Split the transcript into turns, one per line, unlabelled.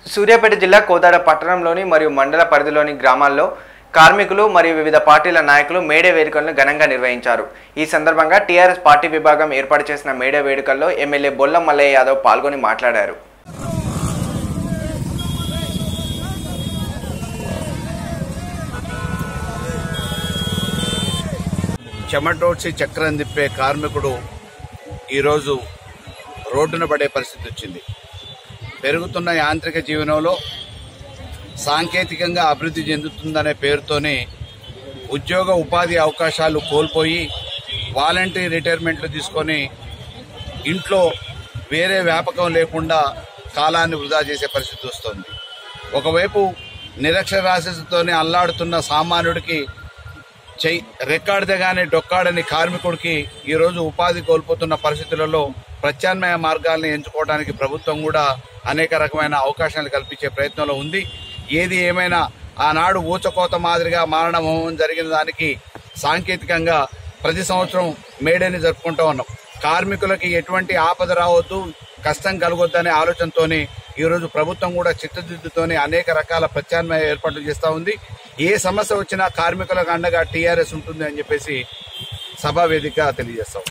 సూర్యాపేట జిల్లా కోదాడ పట్టణంలోని మరియు మండల పరిధిలోని గ్రామాల్లో కార్మికులు మరియు వివిధ పార్టీల నాయకులు మేడే వేడుకలను ఘనంగా నిర్వహించారు ఈ సందర్భంగా టీఆర్ఎస్ పార్టీ విభాగం ఏర్పాటు చేసిన మేడే వేడుకల్లో ఎమ్మెల్యే బొల్లం మల్లయ్య యాదవ్ పాల్గొని మాట్లాడారు
చెమటోడ్చి చక్రం తిప్పే కార్మికుడు ఈరోజు రోడ్డున పడే పరిస్థితి వచ్చింది పెరుగుతున్న యాంత్రిక జీవనంలో సాంకేతికంగా అభివృద్ధి చెందుతుందనే పేరుతోనే ఉద్యోగ ఉపాధి అవకాశాలు కోల్పోయి వాలంటరీ రిటైర్మెంట్లు తీసుకొని ఇంట్లో వేరే వ్యాపకం లేకుండా కాలాన్ని వృధా చేసే పరిస్థితి వస్తుంది ఒకవైపు నిరక్షరాస్యతతోనే అల్లాడుతున్న సామాన్యుడికి చెయ్యి రెక్కాడితేగానే డొక్కాడని కార్మికుడికి ఈరోజు ఉపాధి కోల్పోతున్న పరిస్థితులలో ప్రత్యామ్నాయ మార్గాల్ని ఎంచుకోవడానికి ప్రభుత్వం కూడా అనేక రకమైన అవకాశాలు కల్పించే ప్రయత్నంలో ఉంది ఏది ఏమైనా ఆనాడు ఊచకోత మాదిరిగా మారణ హోమం జరిగిన దానికి సాంకేతికంగా ప్రతి సంవత్సరం మేడేని జరుపుకుంటూ ఉన్నాం కార్మికులకి ఎటువంటి ఆపద రావద్దు కష్టం కలగొద్దనే ఆలోచనతోనే ఈరోజు ప్రభుత్వం కూడా చిత్తశుద్ధితోనే అనేక రకాల ప్రత్యామ్నాయ ఏర్పాట్లు చేస్తూ ఉంది ఏ సమస్య వచ్చినా కార్మికులకు అండగా టీఆర్ఎస్ ఉంటుంది అని చెప్పేసి సభా వేదికగా తెలియజేస్తాం